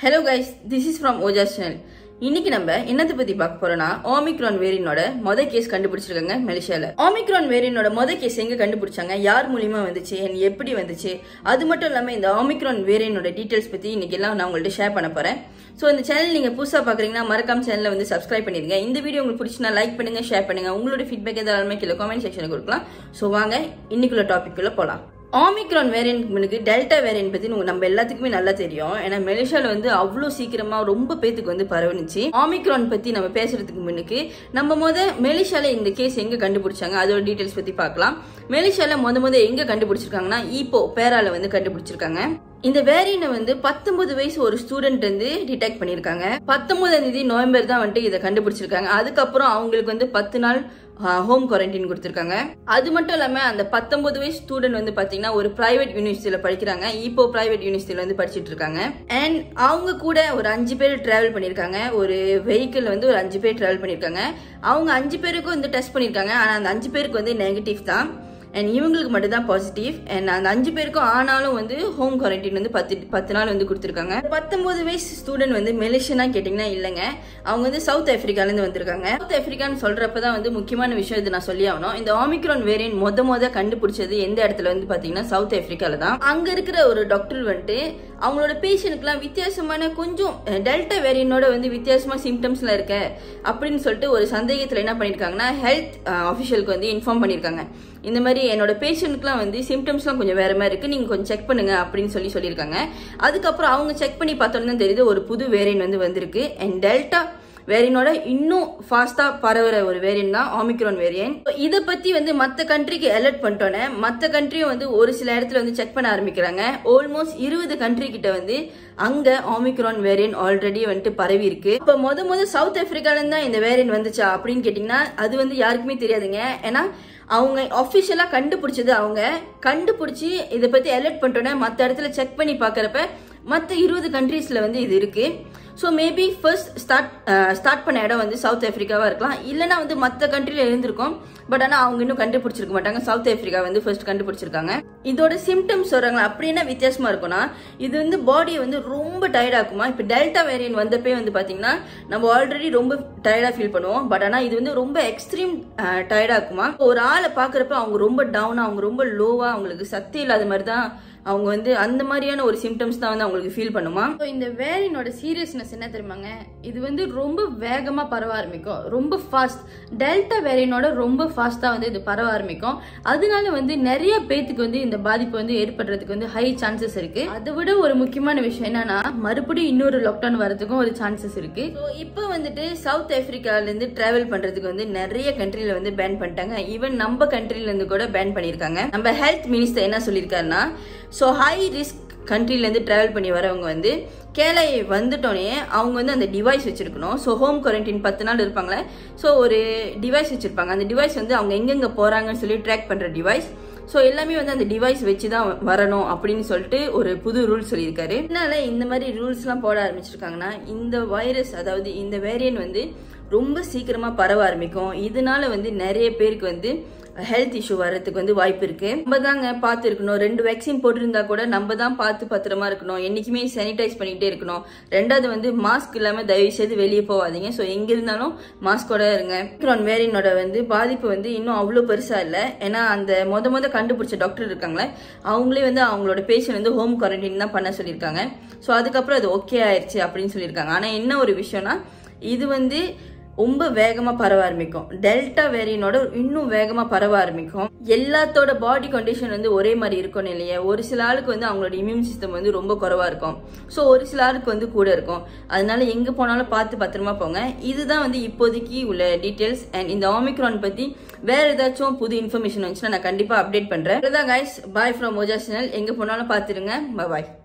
hello guys this is from Oja channel இன்னைக்கு நம்ம என்னத்தை பத்தி பார்க்க போறோம்னா ஆமிக்ரான் வேரியனோட மொத கேஸ் கண்டுபிடிச்சிருக்காங்க மலேசியால ஆமிக்ரான் வேரியனோட மொத கேஸ் எங்க கண்டுபிடிச்சாங்க யார் மூலியமா வந்துச்சு and எப்படி வந்துச்சு அது மட்டும் இல்லாம இந்த ஆமிக்ரான் வேரியனோட டீடைல்ஸ் பத்தி இன்னைக்கு எல்லாம் நான் உங்கள்ட்ட ஷேர் பண்ண போறேன் ஸோ இந்த சேனல் நீங்க புதுசா பாக்குறீங்கன்னா மறக்காம சேனலை வந்து சப்ஸ்கிரைப் பண்ணிருங்க இந்த வீடியோ உங்களுக்கு பிடிச்சினா லைக் பண்ணுங்க ஷேர் பண்ணுங்க உங்களோட ஃபீட்பேக் எதாவது கீழே காமெண்ட் செக்ஷனுக்கு கொடுக்கலாம் ஸோ வாங்க இன்னைக்குள்ள டாபிக் குள்ள போலாம் ஆமிக்ரான் வேரியன்ட் டெல்டா வேரியன்ட் பத்தி உங்க- நம்ம எல்லாத்துக்குமே நல்லா தெரியும் ஏன்னா மலேசியால வந்து அவ்வளோ சீக்கிரமா ரொம்ப பேத்துக்கு வந்து பரவுனுச்சு ஆமிக்ரான் பத்தி நம்ம பேசுறதுக்கு முன்னுக்கு நம்ம முத மலேசியால இந்த கேஸ் எங்க கண்டுபிடிச்சாங்க அதோட டீடைல்ஸ் பத்தி பார்க்கலாம் மலேசியால முத முத எங்க கண்டுபிடிச்சிருக்காங்கன்னா இப்போ பேரால வந்து கண்டுபிடிச்சிருக்காங்க இந்த வேரியனை வந்து பத்தொன்பது வயசு ஒரு ஸ்டூடெண்ட் வந்து டிடெக்ட் பண்ணிருக்காங்க பத்தொன்பதாம் தேதி நவம்பர் தான் வந்துட்டு இதை கண்டுபிடிச்சிருக்காங்க அதுக்கப்புறம் அவங்களுக்கு வந்து பத்து நாள் ஹோம் குவாரண்டைன் கொடுத்துருக்காங்க அது மட்டும் இல்லாம அந்த பத்தொன்பது வயசு ஸ்டூடெண்ட் வந்து பாத்தீங்கன்னா ஒரு பிரைவேட் யூனிவர்சிட்டியில படிக்கிறாங்க இப்போ பிரைவேட் யூனிவர்சிட்டியில வந்து படிச்சிட்டு இருக்காங்க அண்ட் அவங்க கூட ஒரு அஞ்சு பேர் டிராவல் பண்ணிருக்காங்க ஒரு வெஹிக்கிள் வந்து ஒரு அஞ்சு பேர் டிராவல் பண்ணிருக்காங்க அவங்க அஞ்சு பேருக்கும் வந்து டெஸ்ட் பண்ணிருக்காங்க ஆனா அந்த அஞ்சு பேருக்கு வந்து நெகட்டிவ் தான் அண்ட் இவங்களுக்கு மட்டும் தான் பாசிட்டிவ் அண்ட் அந்த அஞ்சு பேருக்கும் ஆனாலும் வந்து ஹோம் குவாரண்டைன் வந்து பத்து பத்து நாள் வந்து கொடுத்துருக்காங்க பத்தொன்பது வயசு ஸ்டூடெண்ட் வந்து மெலேசியனா கேட்டிங்கன்னா இல்லைங்க அவங்க வந்து சவுத் ஆப்பிரிக்காலேருந்து வந்திருக்காங்க சவுத் ஆப்பிரிக்கான்னு சொல்றப்ப தான் வந்து முக்கியமான விஷயம் இது நான் சொல்லி ஆகணும் இந்த ஆமிக்ரான் வேரியன்ட் மொத மொத கண்டுபிடிச்சது எந்த இடத்துல வந்து பாத்தீங்கன்னா சவுத் ஆப்பிரிக்கால தான் அங்க இருக்கிற ஒரு டாக்டர் வந்துட்டு அவங்களோட பேஷண்ட்க்குலாம் வித்தியாசமான கொஞ்சம் டெல்டா வேரியனோட வந்து வித்தியாசமா சிம்டம்ஸ்ல இருக்க அப்படின்னு சொல்லிட்டு ஒரு சந்தேகத்துல என்ன பண்ணிருக்காங்கன்னா ஹெல்த் அஃபிஷியலுக்கு வந்து இன்ஃபார்ம் பண்ணிருக்காங்க இந்த மாதிரி என்னோட பேஷண்ட்க்குலாம் வந்து சிம்டம்ஸ்லாம் கொஞ்சம் வேற மாதிரி இருக்கு நீங்க கொஞ்சம் செக் பண்ணுங்க அப்படின்னு சொல்லி சொல்லியிருக்காங்க அதுக்கப்புறம் அவங்க செக் பண்ணி பார்த்தோன்னு தான் தெரியுது ஒரு புது வேரியன்ட் வந்து வந்திருக்கு அண்ட் டெல்டா வேரியனோட இன்னும் ஃபாஸ்டா பரவுற ஒரு வேரியன்ட் தான் ஆமிக்ரான் வேரியன்ட் இதை பத்தி வந்து மத்த கண்ட்ரிக்கு அலர்ட் பண்ணிட்டோன்னே மத்த கண்ட்ரியும் வந்து ஒரு சில இடத்துல வந்து செக் பண்ண ஆரம்பிக்கிறாங்க ஆல்மோஸ்ட் இருபது கண்ட்ரி கிட்ட வந்து அங்க ஆமிக்ரான் வேரியன்ட் ஆல்ரெடி வந்துட்டு பரவி இருக்கு இப்ப முத முத சவுத் ஆப்பிரிக்கால இருந்து தான் இந்த வேரியன்ட் வந்துச்சா அப்படின்னு கேட்டீங்கன்னா அது வந்து யாருக்குமே தெரியாதுங்க ஏன்னா அவங்க அஃபிஷியலா கண்டுபிடிச்சது அவங்க கண்டுபிடிச்சி இதை பத்தி அலர்ட் பண்ணிட்டோன்னே மத்த இடத்துல செக் பண்ணி பாக்குறப்ப மத்த இருபது கண்ட்ரீஸ்ல வந்து இது இருக்கு so maybe first start start பண்ண இடம் வந்து சவுத் ஆப்பிரிக்காவா இருக்கலாம் இல்லைன்னா வந்து மற்ற கண்ட்ரில இருந்திருக்கும் பட் ஆனால் அவங்க இன்னும் கண்டுபிடிச்சிருக்க மாட்டாங்க சவுத் ஆப்பிரிக்கா வந்து ஃபர்ஸ்ட் கண்டுபிடிச்சிருக்காங்க இதோட சிம்டம்ஸ் சொல்றாங்களா அப்படி என்ன வித்தியாசமா இருக்கும்னா இது வந்து பாடியை வந்து ரொம்ப டயர்ட் ஆக்குமா இப்போ டெல்டா வேரியன்ட் வந்தப்பே வந்து பாத்தீங்கன்னா நம்ம ஆல்ரெடி ரொம்ப டயர்டா ஃபீல் பண்ணுவோம் பட் ஆனால் இது வந்து ரொம்ப எக்ஸ்ட்ரீம் டயர்ட் ஆக்குமா ஒரு ஆளை பார்க்குறப்ப அவங்க ரொம்ப டவுனா அவங்க ரொம்ப லோவா அவங்களுக்கு சக்தி இல்லாத மாதிரி தான் அவங்க வந்து அந்த மாதிரியான ஒரு சிம்டம்ஸ் தான் வந்து அவங்களுக்கு ஃபீல் பண்ணுமா ஸோ இந்த வேரியனோட சீரியஸ்னஸ் என்ன தெரியுமாங்க இது வந்து ரொம்ப வேகமாக பரவ ஆரம்பிக்கும் ரொம்ப ஃபாஸ்ட் டெல்டா வேரியனோட ரொம்ப ஃபாஸ்ட்டாக வந்து இது பரவ ஆரம்பிக்கும் அதனால வந்து நிறைய பேத்துக்கு வந்து இந்த பாதிப்பு வந்து ஏற்படுறதுக்கு வந்து ஹை சான்சஸ் இருக்கு அதை விட ஒரு முக்கியமான விஷயம் என்னன்னா மறுபடியும் இன்னொரு லாக்டவுன் வரதுக்கும் ஒரு சான்சஸ் இருக்கு ஸோ இப்போ வந்துட்டு சவுத் ஆப்பிரிக்கால இருந்து டிராவல் பண்றதுக்கு வந்து நிறைய கண்ட்ரில வந்து பேன் பண்ணிட்டாங்க ஈவன் நம்ம கண்ட்ரில இருந்து கூட பேன் பண்ணிருக்காங்க நம்ம ஹெல்த் மினிஸ்டர் என்ன சொல்லியிருக்காருன்னா ஸோ ஹை ரிஸ்க் கண்ட்ரில இருந்து டிராவல் பண்ணி வரவங்க வந்து கேலை வந்துட்டோன்னே அவங்க வந்து அந்த டிவைஸ் வச்சிருக்கணும் ஸோ ஹோம் குவாரண்டைன் பத்து நாள் இருப்பாங்களே ஸோ ஒரு டிவைஸ் வச்சிருப்பாங்க அந்த டிவைஸ் வந்து அவங்க எங்கெங்க போறாங்கன்னு சொல்லி ட்ராக் பண்ற டிவைஸ் ஸோ எல்லாமே வந்து அந்த டிவைஸ் வச்சு தான் வரணும் அப்படின்னு சொல்லிட்டு ஒரு புது ரூல் சொல்லியிருக்காரு இதனால இந்த மாதிரி ரூல்ஸ்லாம் போட ஆரம்பிச்சிருக்காங்கன்னா இந்த வைரஸ் அதாவது இந்த வேரியன்ட் வந்து ரொம்ப சீக்கிரமா பரவ ஆரம்பிக்கும் இதனால வந்து நிறைய பேருக்கு வந்து ஹெல்த் இஷ்யூ வர்றதுக்கு வந்து வாய்ப்பு இருக்கு நம்ம தாங்க பார்த்து இருக்கணும் ரெண்டு வேக்சின் போட்டிருந்தா கூட நம்ம தான் பார்த்து பத்திரமா இருக்கணும் என்னைக்குமே சானிடைஸ் பண்ணிக்கிட்டே இருக்கணும் ரெண்டாவது வந்து மாஸ்க் இல்லாம தயவு செய்து வெளியே போகாதீங்க ஸோ எங்க இருந்தாலும் மாஸ்கோட இருங்க ஒமிக்ரான் வேரியனோட வந்து பாதிப்பு வந்து இன்னும் அவ்வளோ பெருசா இல்லை ஏன்னா அந்த மொத மொத கண்டுபிடிச்ச டாக்டர் இருக்காங்களே அவங்களே வந்து அவங்களோட பேஷண்ட் வந்து ஹோம் குவாரண்டைன் தான் பண்ண சொல்லியிருக்காங்க ஸோ அதுக்கப்புறம் அது ஓகே ஆயிடுச்சு அப்படின்னு சொல்லியிருக்காங்க ஆனா என்ன ஒரு விஷயம்னா இது வந்து ரொம்ப வேகமா பரவ ஆரம்பிக்கும் டெல்டா வேரியனோட இன்னும் வேகமா பரவ ஆரம்பிக்கும் எல்லாத்தோட பாடி கண்டிஷன் வந்து ஒரே மாதிரி இருக்கும் இல்லையா ஒரு சில ஆளுக்கு வந்து அவங்களோட இம்யூன் சிஸ்டம் வந்து ரொம்ப குறைவா இருக்கும் ஸோ ஒரு சில ஆளுக்கு வந்து கூட இருக்கும் அதனால எங்க போனாலும் பார்த்து பத்திரமா போங்க இதுதான் வந்து இப்போதைக்கு உள்ள டீடைல்ஸ் அண்ட் இந்த ஆமிக்ரான் பத்தி வேற ஏதாச்சும் புது இன்ஃபர்மேஷன் வந்துச்சுன்னா நான் கண்டிப்பா அப்டேட் பண்றேன் guys bye from Moja channel எங்க போனாலும் பார்த்துருங்க பாய்